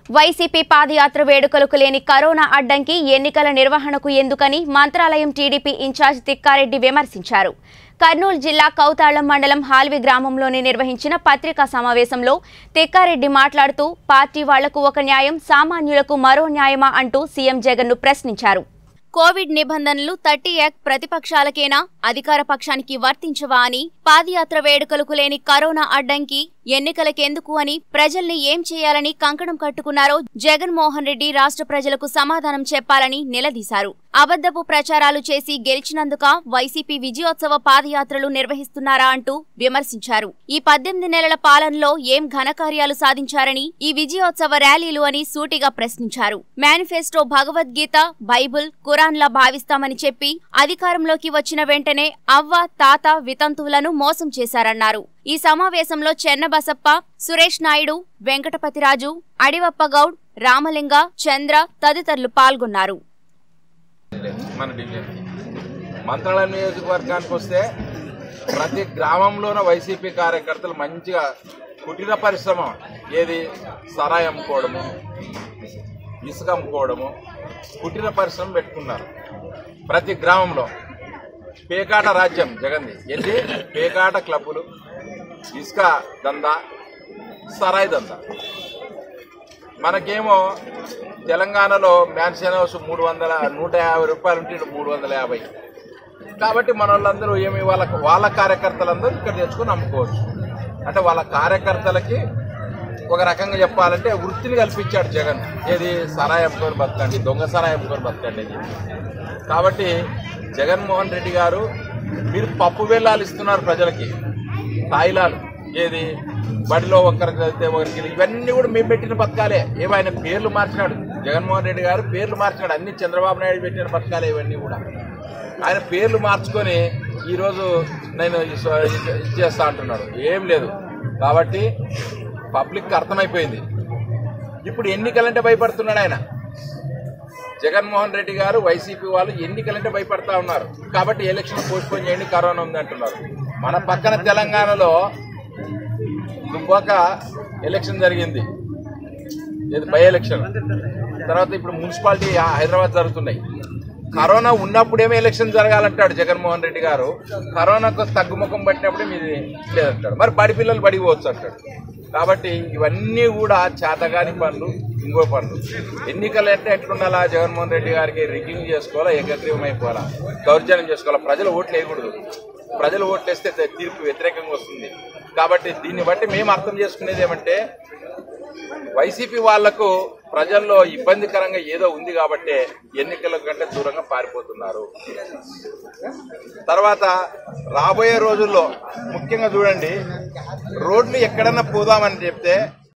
YCP పాదయాత్ర వేడుకలకు లేని corona అడ్డంకి ఎన్నికల నిర్వహణకు ఎందుకని మంత్రాలయం టీడీపీ ఇన్ఛార్జ్ తిక్కారెడ్డి విమర్శించారు కర్నూలు జిల్లా కౌతాళం మండలం హాల్వి గ్రామంలోని నిర్వహించిన పత్రికా సమావేశంలో తిక్కారెడ్డి మాట్లాడుతూ పార్టీ వాళ్లకు ఒక న్యాయం సామాన్యులకు మరో న్యాయమా అంటూ సీఎం జగన్ను ప్రశ్నించారు కోవిడ్ నిబంధనలు థర్టీ యాక్ట్ ప్రతిపక్షాలకేనా అధికార పక్షానికి వర్తించవా అని పాదయాత్ర వేడుకలకు లేని కరోనా అడ్డంకి ఎన్నికలకెందుకు అని ప్రజల్ని ఏం చేయాలని కంకణం కట్టుకున్నారో జగన్మోహన్ రెడ్డి రాష్ట్ర ప్రజలకు సమాధానం చెప్పాలని నిలదీశారు అబద్ధపు ప్రచారాలు చేసి గెలిచినందుక వైసీపీ విజయోత్సవ పాదయాత్రలు నిర్వహిస్తున్నారా అంటూ విమర్శించారు ఈ పద్దెనిమిది నెలల పాలనలో ఏం ఘనకార్యాలు సాధించారని ఈ విజయోత్సవ ర్యాలీలు అని సూటిగా ప్రశ్నించారు మేనిఫెస్టో భగవద్గీత బైబుల్ ఖురాన్లా భావిస్తామని చెప్పి అధికారంలోకి వచ్చిన వెంటనే అవ్వ తాత వితంతువులను మోసం చేశారన్నారు ఈ సమావేశంలో చెన్నబసప్ప సురేష్ నాయుడు వెంకటపతిరాజు అడివప్ప గౌడ్ రామలింగ చంద్ర తదితరులు పాల్గొన్నారు మన డివిజన్కి మంత్రాలయం నియోజకవర్గానికి వస్తే ప్రతి గ్రామంలోనూ వైసీపీ కార్యకర్తలు మంచిగా కుటీర పరిశ్రమ ఏది సరాయి అమ్ముకోవడము ఇసుక అమ్ముకోవడము కుటీర పరిశ్రమ పెట్టుకున్నారు ప్రతి గ్రామంలో పేకాట రాజ్యం జగంది ఏంటి పేకాట క్లబ్బులు ఇసుక దందా సరాయి దందా మనకేమో తెలంగాణలో మ్యాన్షన్ హౌస్ మూడు వందల నూట యాభై రూపాయలు ఉంటే ఇక్కడ మూడు వందల యాభై కాబట్టి మన వాళ్ళందరూ ఏమి వాళ్ళ వాళ్ళ కార్యకర్తలందరూ ఇక్కడ తెచ్చుకొని అమ్ముకోవచ్చు అంటే వాళ్ళ కార్యకర్తలకి ఒక రకంగా చెప్పాలంటే వృత్తిని కల్పించాడు జగన్ ఏది సరాయి అమ్ముకొని బతకండి దొంగ సరాయి అమ్ముకొని బతకండి అని చెప్పి. కాబట్టి జగన్మోహన్ రెడ్డి గారు మీరు పప్పు వెళ్ళాలు ఇస్తున్నారు ప్రజలకి తాయిలాలు ఏది బడిలో ఒకరికి చదివితే ఒకరికి ఇవన్నీ కూడా మేము పెట్టిన పథకాలే ఏమైనా పేర్లు మార్చినాడు జగన్మోహన్ రెడ్డి గారు పేర్లు మార్చినాడు అన్ని చంద్రబాబు నాయుడు పెట్టిన పథకాలే ఇవన్నీ కూడా ఆయన పేర్లు మార్చుకొని ఈరోజు నేను ఇస్- ఇచ్చేస్తా అంటున్నాడు ఏం లేదు కాబట్టి పబ్లిక్కి అర్థమైపోయింది ఇప్పుడు ఎన్నికలంటే భయపడుతున్నాడు ఆయన జగన్మోహన్ రెడ్డి గారు వైసీపీ వాళ్ళు ఎన్నికలంటే భయపడతా ఉన్నారు కాబట్టి ఎలక్షన్ పోస్ట్పోన్ చేయండి కరోనా ఉంది అంటున్నారు మన పక్కన తెలంగాణలో దుబ్బాక ఎలక్షన్ జరిగింది ఇది బై ఎలక్షన్ తర్వాత ఇప్పుడు మున్సిపాలిటీ హైదరాబాద్ జరుగుతున్నాయి కరోనా ఉన్నప్పుడేమో ఎలక్షన్ జరగాలంటాడు జగన్మోహన్ రెడ్డి గారు కరోనాకు తగ్గుముఖం పట్టినప్పుడే మీది లేదంటాడు మరి బడి పిల్లలు బడికి పోవచ్చు అంటాడు కాబట్టి ఇవన్నీ కూడా చేతగాని పనులు ఇంకో పనులు ఎన్నికలు అంటే ఎట్లుండాలా జగన్మోహన్ రెడ్డి గారికి రిగ్గింగ్ చేసుకోవాలా ఏకగ్రీవం అయిపోవాలా దౌర్జన్యం చేసుకోవాలా ప్రజలు ఓట్లు వేయకూడదు ప్రజలు ఓట్లేస్తే తే- తీర్పు వ్యతిరేకంగా వస్తుంది కాబట్టి దీన్ని బట్టి మేము అర్థం చేసుకునేది ఏమంటే వైసీపీ వాళ్లకు ప్రజల్లో ఇబ్బందికరంగా ఏదో ఉంది కాబట్టి ఎన్నికల కంటే దూరంగా పారిపోతున్నారు తర్వాత రాబోయే రోజుల్లో ముఖ్యంగా చూడండి రోడ్లు ఎక్కడన్నా పోదామని చెప్తే